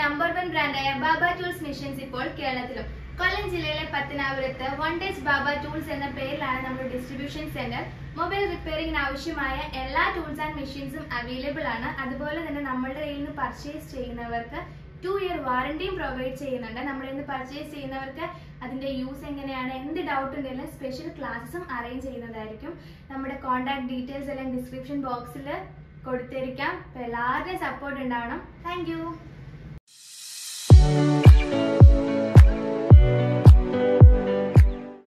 number one ബ്രാൻഡായ Baba tools machines ഇപ്പോൾ കേരളത്തിലും കൊല്ലം ജില്ലയിലെ പത്തനാപുരത്ത് വൺ ടച്ച് ബാബ ടൂൾസ് എന്ന പേരിലാണ് നമ്മുടെ ഡിസ്ട്രിബ്യൂഷൻ സെന്റർ മൊബൈൽ റിപ്പയറിംഗിന് ആവശ്യമായ എല്ലാ ടൂൾസ് ആൻഡ് മെഷീൻസും അവൈലബിൾ ആണ് അതുപോലെ തന്നെ നമ്മളുടെ കയ്യിൽ നിന്ന് പർച്ചേസ് ചെയ്യുന്നവർക്ക് ടു ഇയർ വാറണ്ടിയും പ്രൊവൈഡ് ചെയ്യുന്നുണ്ട് നമ്മുടെ നിന്ന് പർച്ചേസ് ചെയ്യുന്നവർക്ക് അതിന്റെ യൂസ് എങ്ങനെയാണ് എന്ത് ഡൗട്ട് ഉണ്ടെങ്കിലും സ്പെഷ്യൽ ക്ലാസ്സും അറേഞ്ച് ചെയ്യുന്നതായിരിക്കും നമ്മുടെ കോൺടാക്ട് ഡീറ്റെയിൽസ് എല്ലാം ഡിസ്ക്രിപ്ഷൻ ബോക്സിൽ കൊടുത്തിരിക്കാം അപ്പോൾ എല്ലാവരുടെയും സപ്പോർട്ട് ഉണ്ടാവണം താങ്ക്